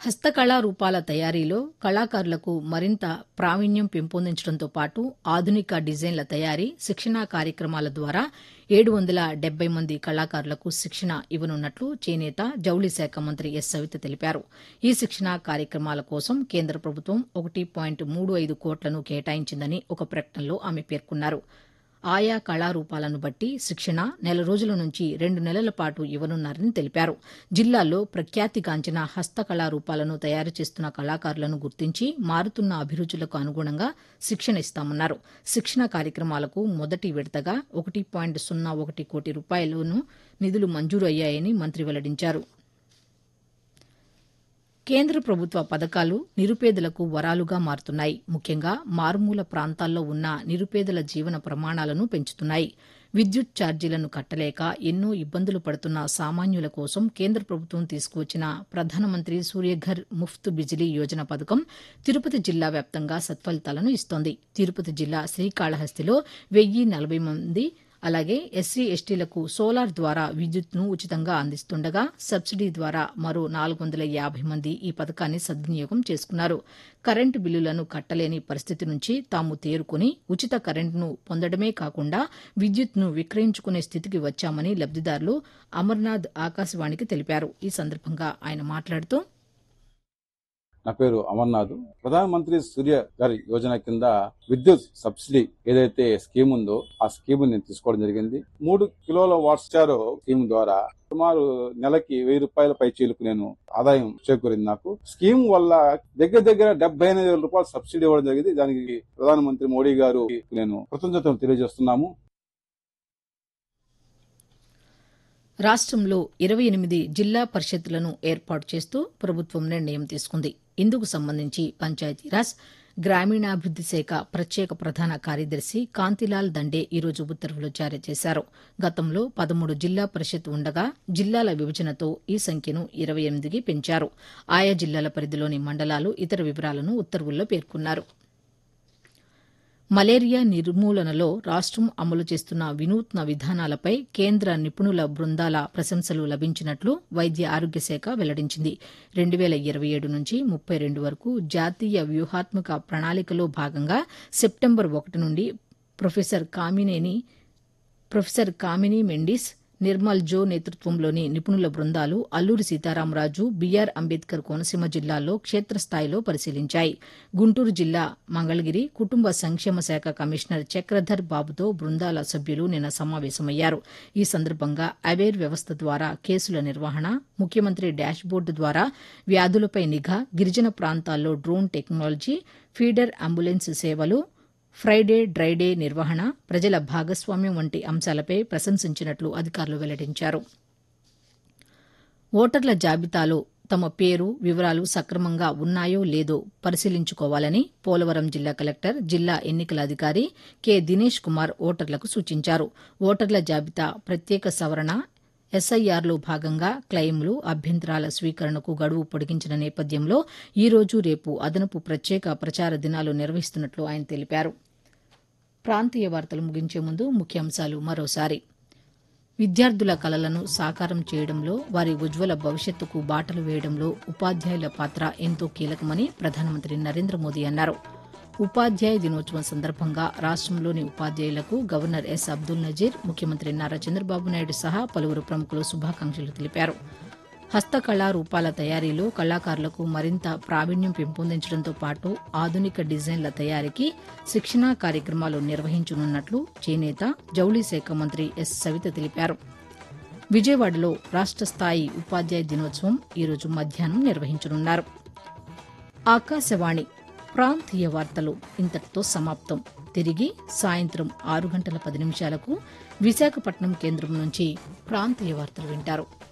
హస్తకళా రూపాల తయారీలో కళాకారులకు మరింత ప్రావీణ్యం పెంపొందించడంతో పాటు ఆధునిక డిజైన్ల తయారీ శిక్షణా కార్యక్రమాల ద్వారా ఏడు వందల డెబ్బై మంది కళాకారులకు శిక్షణ ఇవ్వనున్నట్లు చేనేత జౌళి శాఖ మంత్రి ఎస్ సవిత తెలిపారు ఈ శిక్షణా కార్యక్రమాల కోసం కేంద్ర ప్రభుత్వం ఒకటి పాయింట్ మూడు ఐదు కోట్లను కేటాయించిందని ఒక ప్రకటనలో ఆమె పేర్కొన్నారు ఆయా కళారూపాలను బట్టి శిక్షణ నెల రోజుల నుంచి రెండు నెలల పాటు ఇవ్వనున్నారని తెలిపారు జిల్లాలో ప్రఖ్యాతిగాంచిన హస్తకళారూపాలను తయారు చేస్తున్న కళాకారులను గుర్తించి మారుతున్న అభిరుచులకు అనుగుణంగా శిక్షణ ఇస్తామన్నారు శిక్షణ కార్యక్రమాలకు మొదటి విడతగా ఒకటి పాయింట్ సున్నా ఒకటి కోటి రూపాయలను నిధులు మంజూరు అయ్యాయని మంత్రి వెల్లడించారు కేంద్ర ప్రభుత్వ పథకాలు నిరుపేదలకు వరాలుగా మారుతున్నాయి ముఖ్యంగా మారుమూల ప్రాంతాల్లో ఉన్న నిరుపేదల జీవన ప్రమాణాలను పెంచుతున్నాయి విద్యుత్ ఛార్జీలను కట్టలేక ఎన్నో ఇబ్బందులు పడుతున్న సామాన్యుల కోసం కేంద్ర ప్రభుత్వం తీసుకువచ్చిన ప్రధానమంత్రి సూర్యఘర్ ముఫ్త్ బిజిలీ యోజన పథకం తిరుపతి జిల్లా వ్యాప్తంగా సత్ఫలితాలను ఇస్తోంది తిరుపతి జిల్లా శ్రీకాళహస్తిలో వెయ్యి నలభై మంది అలాగే ఎస్సీ ఎస్టీలకు సోలార్ ద్వారా విద్యుత్ను ఉచితంగా అందిస్తుండగా సబ్సిడీ ద్వారా మరో నాలుగు వందల యాభై మంది ఈ పథకాన్ని సద్వినియోగం చేసుకున్నారు కరెంటు బిల్లులను కట్టలేని పరిస్థితి నుంచి తాము తేరుకుని ఉచిత కరెంటును పొందడమే కాకుండా విద్యుత్ను విక్రయించుకునే స్థితికి వచ్చామని లబ్దిదారులు అమర్నాథ్ ఆకాశవాణికి తెలిపారు ఈ సందర్భంగా ఆయన మాట్లాడుతూ నా పేరు అమర్నాథ్ ప్రధానమంత్రి సూర్య గారి యోజన కింద విద్యుత్ సబ్సిడీ ఏదైతే స్కీమ్ ఉందో ఆ స్కీమ్ నేను తీసుకోవడం జరిగింది మూడు కిలోల వాట్స్టార్ స్కీమ్ ద్వారా సుమారు నెలకి వెయ్యి రూపాయల పై చీలకు నేను ఆదాయం చేకూరింది నాకు స్కీమ్ వల్ల దగ్గర దగ్గర డెబ్బై ఎనిమిది వేల రూపాయలు సబ్సిడీ ఇవ్వడం జరిగింది దానికి ప్రధానమంత్రి మోడీ గారు నేను కృతజ్ఞతలు తెలియజేస్తున్నాము రాష్ట్రంలో ఇరవై ఎనిమిది జిల్లా పరిషత్లను ఏర్పాటు చేస్తూ ప్రభుత్వం నిర్ణయం తీసుకుంది ఇందుకు సంబంధించి పంచాయతీరాజ్ గ్రామీణాభివృద్ది శాఖ ప్రత్యేక ప్రధాన కార్యదర్శి కాంతిలాల్ దండే ఈరోజు ఉత్తర్వులు జారీ చేశారు గతంలో పదమూడు జిల్లా పరిషత్ ఉండగా జిల్లాల విభజనతో ఈ సంఖ్యను ఇరవై ఎనిమిదికి పెంచారు ఆయా జిల్లాల పరిధిలోని మండలాలు ఇతర వివరాలను ఉత్తర్వుల్లో పేర్కొన్నారు మలేరియా నిర్మూలనలో రాష్టం అమలు చేస్తున్న వినూత్న విధానాలపై కేంద్ర నిపుణుల బృందాల ప్రశంసలు లభించినట్లు వైద్య ఆరోగ్య శాఖ వెల్లడించింది రెండు వేల ఇరవై ఏడు నుంచి ముప్పై రెండు వరకు జాతీయ వ్యూహాత్మక ప్రణాళికలో భాగంగా సెప్టెంబర్ ఒకటి నుండి ప్రొఫెసర్ కామినేని ప్రొఫెసర్ కామినీ మెండిస్ నిర్మల్ జో నేతృత్వంలోని నిపుణుల బృందాలు అల్లూరి సీతారామరాజు బీఆర్ అంబేద్కర్ కోనసీమ జిల్లాల్లో క్షేత్రస్థాయిలో పరిశీలించాయి గుంటూరు జిల్లా మంగళగిరి కుటుంబ సంక్షేమ శాఖ కమిషనర్ చక్రధర్ బాబుతో బృందాల సభ్యులు నిన్న సమావేశమయ్యారు ఈ సందర్భంగా అవేర్ వ్యవస్థ ద్వారా కేసుల నిర్వహణ ముఖ్యమంత్రి డాష్బోర్డు ద్వారా వ్యాధులపై నిఘా గిరిజన ప్రాంతాల్లో డ్రోన్ టెక్నాలజీ ఫీడర్ అంబులెన్స్ సేవలు ఫ్రైడే డ్రైడే నిర్వహణ ప్రజల భాగస్వామ్యం వంటి అంశాలపై ప్రశంసించినట్లు అధికారులు వెల్లడించారు ఓటర్ల జాబితాలో తమ పేరు వివరాలు సక్రమంగా ఉన్నాయో లేదో పరిశీలించుకోవాలని పోలవరం జిల్లా కలెక్టర్ జిల్లా ఎన్నికల అధికారి కె దినేష్ కుమార్ ఓటర్లకు సూచించారు ఓటర్ల జాబితా ప్రత్యేక సవరణ ఎస్ఐఆర్లో భాగంగా క్లెయిమ్లు అభ్యంతరాల స్వీకరణకు గడువు పొడిగించిన నేపథ్యంలో ఈ రోజు రేపు అదనపు ప్రత్యేక ప్రచార దినాలు నిర్వహిస్తున్నట్లు ఆయన తెలిపారు ప్రాంతీయ వార్తలు ముగించే ముందు ముఖ్యాంశాలు మరోసారి విద్యార్థుల కలలను సాకారం చేయడంలో వారి ఉజ్వల భవిష్యత్తుకు బాటలు వేయడంలో ఉపాధ్యాయుల పాత్ర ఎంతో కీలకమని ప్రధానమంత్రి నరేంద్ర మోదీ అన్నారు ఉపాధ్యాయ దినోత్సవం సందర్భంగా రాష్టంలోని ఉపాధ్యాయులకు గవర్నర్ ఎస్ అబ్దుల్ నజీర్ ముఖ్యమంత్రి నారా చంద్రబాబు నాయుడు సహా పలువురు ప్రముఖులు శుభాకాంక్షలు తెలిపారు హస్తకళా రూపాల తయారీలో కళాకారులకు మరింత ప్రావీణ్యం పెంపొందించడంతో పాటు ఆధునిక డిజైన్ల తయారీకి శిక్షణా కార్యక్రమాలు నిర్వహించనున్నట్లు చేనేత జౌళి శాఖ మంత్రి ఎస్ సవిత తెలిపారు విజయవాడలో రాష్ట స్థాయి ఉపాధ్యాయ దినోత్సవం ఈరోజు మధ్యాహ్నం నిర్వహించనున్నారు ఆకాశవాణి ప్రాంతీయ వార్తలు ఇంతటితో సమాప్తం తిరిగి సాయంత్రం ఆరు గంటల పది నిమిషాలకు విశాఖపట్నం కేంద్రం నుంచి ప్రాంతీయ వార్తలు వింటారు